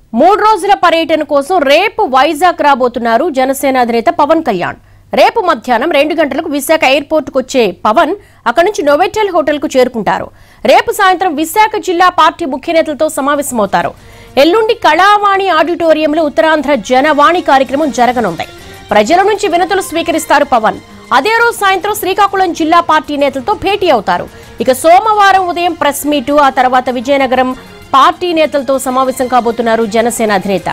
మూడు రోజుల పర్యటన కోసం రేపు వైజాగ్ రాబోతున్నారు జనసేన అధినేత పవన్ కళ్యాణ్ రేపు మధ్యాహ్నం రెండు గంటలకు విశాఖ ఎయిర్పోర్ట్ కు వచ్చే పవన్ అక్కడి నుంచి నోవెటెల్ హోటల్ కు చేరుకుంటారు రేపు సాయంత్రం విశాఖ జిల్లా పార్టీ ముఖ్య నేతలతో సమావేశమవుతారు ఎల్లుండి కళావాణి ఆడిటోరియంలో ఉత్తరాంధ్ర జనవాణి కార్యక్రమం జరగనుంది ప్రజల నుంచి వినతులు స్వీకరిస్తారు పవన్ అదే రోజు సాయంత్రం శ్రీకాకుళం జిల్లా పార్టీ నేతలతో భేటీ అవుతారు ఇక సోమవారం ఉదయం ప్రెస్ మీటు ఆ తర్వాత విజయనగరం పార్టీ నేతలతో సమావేశం కాబోతున్నారు జనసేన అధినేత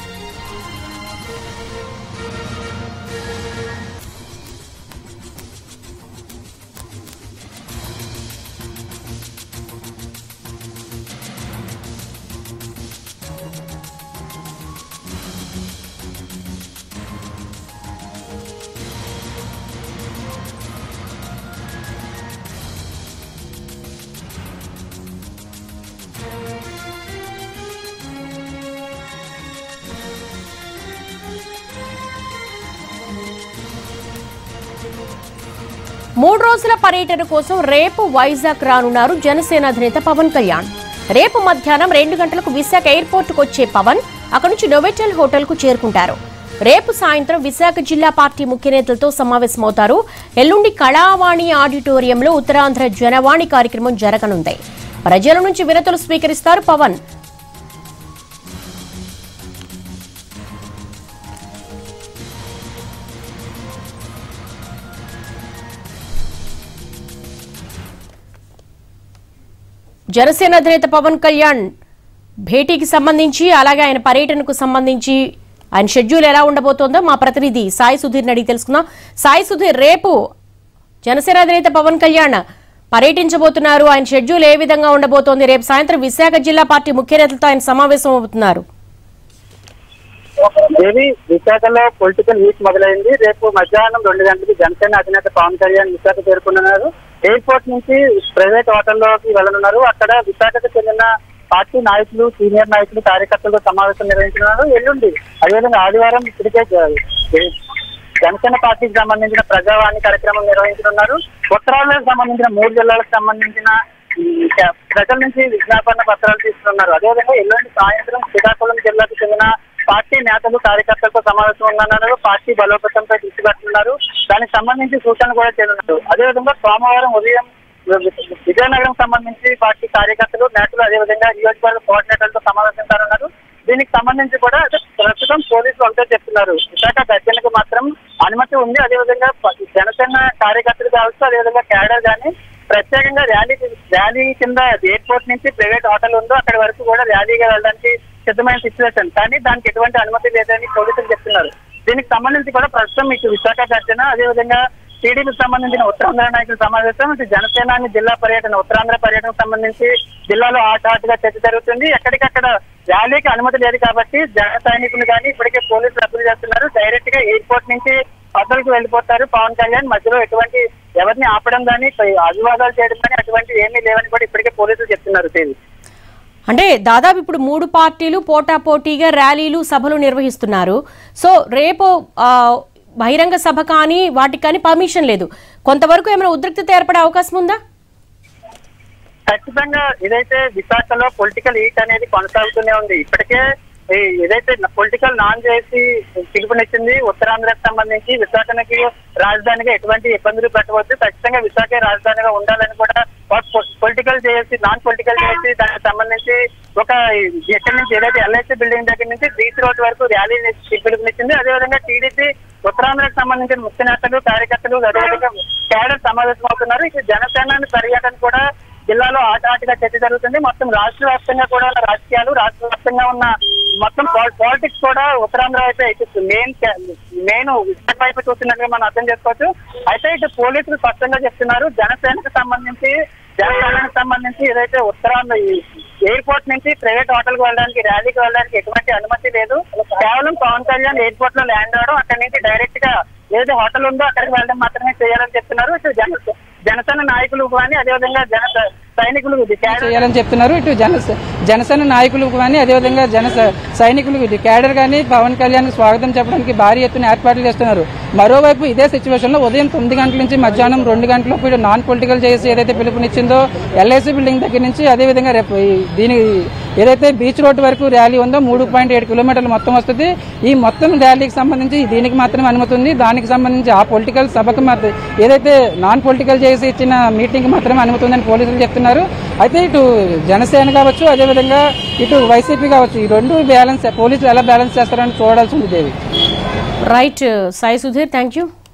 మూడు రోజుల పర్యటన కోసం రేపు వైజాగ్ రానున్నారు జనసేన అధినేత పవన్ కళ్యాణ్ రేపు మధ్యాహ్నం రెండు గంటలకు విశాఖ ఎయిర్పోర్ట్ కు వచ్చే పవన్ అక్కడి నుంచి నోవెటెల్ హోటల్ కు చేరుకుంటారు రేపు సాయంత్రం విశాఖ జిల్లా పార్టీ ముఖ్య నేతలతో సమావేశమవుతారు ఎల్లుండి కళావాణి ఆడిటోరియంలో ఉత్తరాంధ్ర జనవాణి కార్యక్రమం జరగనుంది ప్రజల నుంచి వినతులు స్వీకరిస్తారు పవన్ జనసేన అధినేత పవన్ కళ్యాణ్ భేటీకి సంబంధించి అలాగే ఆయన పర్యటనకు సంబంధించి ఆయన షెడ్యూల్ ఎలా ఉండబోతోందో మా ప్రతినిధి సాయి సుధీర్ని అడిగి తెలుసుకుందాం సాయి సుధీర్ రేపు జనసేన అధినేత పవన్ కళ్యాణ్ పర్యటించబోతున్నారు ఆయన షెడ్యూల్ ఏ విధంగా ఉండబోతోంది రేపు సాయంత్రం విశాఖ జిల్లా పార్టీ ముఖ్య నేతలతో ఆయన సమావేశం అవుతున్నారు దేవి విశాఖలో పొలిటికల్ వీక్ మొదలైంది రేపు మధ్యాహ్నం రెండు గంటలకు జనసేన అధినేత పవన్ కళ్యాణ్ విశాఖ చేరుకున్నారు ఎయిర్పోర్ట్ నుంచి ప్రైవేట్ హోటల్లోకి వెళ్ళనున్నారు అక్కడ విశాఖకు చెందిన పార్టీ నాయకులు సీనియర్ నాయకులు కార్యకర్తలతో సమావేశం నిర్వహించున్నారు ఎల్లుండి అదేవిధంగా ఆదివారం ఇప్పటికే జ- జనసేన పార్టీకి సంబంధించిన ప్రజావాణి కార్యక్రమం నిర్వహించనున్నారు ఉత్తరాలకు సంబంధించిన మూడు జిల్లాలకు సంబంధించిన ఈ క- ప్రజల నుంచి విజ్ఞాపన పత్రాలు తీసుకున్నారు అదేవిధంగా ఎల్లుండి సాయంత్రం శ్రీకాకుళం జిల్లాకు చెందిన పార్టీ నేతలు కార్యకర్తలతో సమావేశం ఉన్నారు పార్టీ బలోపేతంపై దృష్టి పెడుతున్నారు దానికి సంబంధించి సూచనలు కూడా చేయనున్నారు అదేవిధంగా సోమవారం ఉదయం విజయనగరం సంబంధించి పార్టీ కార్యకర్తలు నేతలు అదేవిధంగా నియోజకవర్గ కోఆర్డినేటర్లతో సమావేశం కానున్నారు దీనికి సంబంధించి కూడా అదే ప్రస్తుతం పోలీసులు ఒకటే చెప్తున్నారు విశాఖ గర్జనకు మాత్రం అనుమతి ఉంది అదేవిధంగా ప- జనసేన కార్యకర్తలు కావచ్చు అదేవిధంగా క్యాడర్ కానీ ప్రత్యేకంగా ర్యాలీ ర్యాలీ కింద ఎయిర్పోర్ట్ నుంచి ప్రైవేట్ హోటల్ ఉందో అక్కడి వరకు కూడా ర్యాలీగా వెళ్ళడానికి సిద్ధమైన సిచ్యువేషన్ కానీ దానికి ఎటువంటి అనుమతి లేదని పోలీసులు చెప్తున్నారు దీనికి సంబంధించి కూడా ప్రస్తుతం మీకు విశాఖ గర్జన అదేవిధంగా టీడీపీకి సంబంధించిన ఉత్తరాంధ్ర నాయకుల సమావేశం ఇటు జనసేనాని జిల్లా పర్యటన ఉత్తరాంధ్ర పర్యటనకు సంబంధించి జిల్లాలో ఆట ఆటగా చర్చ జరుగుతుంది ఎక్కడికక్కడ ర్యాలీకి అనుమతి లేదు కాబట్టి జన సైనికులు కానీ ఇప్పటికే పోలీసులు అప్పీల్ చేస్తున్నారు డైరెక్ట్ గా ఎయిర్పోర్ట్ నుంచి హోటల్కి వెళ్ళిపోతారు పవన్ కళ్యాణ్ మధ్యలో ఎటువంటి ఎవరిని ఆపడం కానీ అభివాదాలు చేయడం కానీ అటువంటి ఏమీ లేవని కూడా ఇప్పటికే పోలీసులు చెప్తున్నారు తేదీ అంటే దాదాపు ఇప్పుడు మూడు పార్టీలు పోటాపోటీగా ర్యాలీలు సభలు నిర్వహిస్తున్నారు సో రేపు ఆ, బహిరంగ సభ కానీ వాటికి కానీ పర్మిషన్ లేదు కొంతవరకు ఏమైనా ఉద్రిక్తత ఏర్పడే అవకాశం ఉందా ఖచ్చితంగా ఇదైతే విశాఖలో పొలిటికల్ ఈట్ అనేది కొనసాగుతూనే ఉంది ఇప్పటికే ఈ ఏదైతే పొలిటికల్ నాన్ చేసి పిలుపునిచ్చింది ఉత్తరాంధ్రకు సంబంధించి విశాఖకి రాజధానిగా ఎటువంటి ఇబ్బందులు పెట్టవద్దు ఖచ్చితంగా విశాఖ రాజధానిగా ఉండాలని కూడా పొలిటికల్ చేసి నాన్ పొలిటికల్ చేసి దానికి సంబంధించి ఒక ఎక్కడి నుంచి ఏదైతే ఎల్ఐసి బిల్డింగ్ దగ్గర నుంచి బీచ్ రోడ్ వరకు ర్యాలీ పిలుపునిచ్చింది అదేవిధంగా టీడీపీ ఉత్తరాంధ్రకు సంబంధించిన ముఖ్య నేతలు కార్యకర్తలు అదేవిధంగా క్యాడర్ సమావేశం అవుతున్నారు ఇక జనసేన పర్యటన కూడా జిల్లాలో ఆట ఆటగా చర్చ జరుగుతుంది మొత్తం రాష్ట్ర వ్యాప్తంగా కూడా ఉన్న రాజకీయాలు రాష్ట్ర వ్యాప్తంగా ఉన్న మొత్తం పాలిటిక్స్ కూడా ఉత్తరాంధ్ర వైపే ఇటు మెయిన్ మెయిన్ విశాఖ వైపు చూస్తున్నట్టుగా మనం అర్థం చేసుకోవచ్చు అయితే ఇటు పోలీసులు స్పష్టంగా చెప్తున్నారు జనసేనకు సంబంధించి జనసేనకు సంబంధించి ఏదైతే ఉత్తరాంధ్ర ఈ ఎయిర్పోర్ట్ నుంచి ప్రైవేట్ హోటల్ కు వెళ్ళడానికి ర్యాలీకి వెళ్ళడానికి ఎటువంటి అనుమతి లేదు కేవలం పవన్ కళ్యాణ్ ఎయిర్పోర్ట్ లో ల్యాండ్ అవడం అక్కడి నుంచి డైరెక్ట్ గా ఏదైతే హోటల్ ఉందో అక్కడికి వెళ్ళడం మాత్రమే చేయాలని చెప్తున్నారు ఇటు జన జనసేన నాయకులు కానీ అదేవిధంగా జన సైనికులు ఇది క్యాడర్ చేయాలని చెప్తున్నారు ఇటు జన జనసేన నాయకులు కానీ అదేవిధంగా జన సైనికులు ఇటు క్యాడర్ కానీ పవన్ కళ్యాణ్ స్వాగతం చెప్పడానికి భారీ ఎత్తున ఏర్పాట్లు చేస్తున్నారు మరోవైపు ఇదే సిచ్యువేషన్ లో ఉదయం తొమ్మిది గంటల నుంచి మధ్యాహ్నం రెండు గంటలకు ఇటు నాన్ పొలిటికల్ చేసి ఏదైతే పిలుపునిచ్చిందో ఎల్ఐసి బిల్డింగ్ దగ్గర నుంచి అదేవిధంగా రేపు ఈ దీని ఏదైతే బీచ్ రోడ్ వరకు ర్యాలీ ఉందో మూడు పాయింట్ ఏడు కిలోమీటర్లు మొత్తం వస్తుంది ఈ మొత్తం ర్యాలీకి సంబంధించి దీనికి మాత్రమే అనుమతి ఉంది దానికి సంబంధించి ఆ పొలిటికల్ సభకు మాత్రం ఏదైతే నాన్ పొలిటికల్ చేసి ఇచ్చిన మీటింగ్ మాత్రమే అనుమతి ఉందని పోలీసులు చెప్తున్నారు అయితే ఇటు జనసేన కావచ్చు అదేవిధంగా ఇటు వైసీపీ కావచ్చు ఈ రెండు బ్యాలెన్స్ పోలీసులు ఎలా బ్యాలెన్స్ చేస్తారని చూడాల్సి ఉంది Devi right Sai Sudheer thank you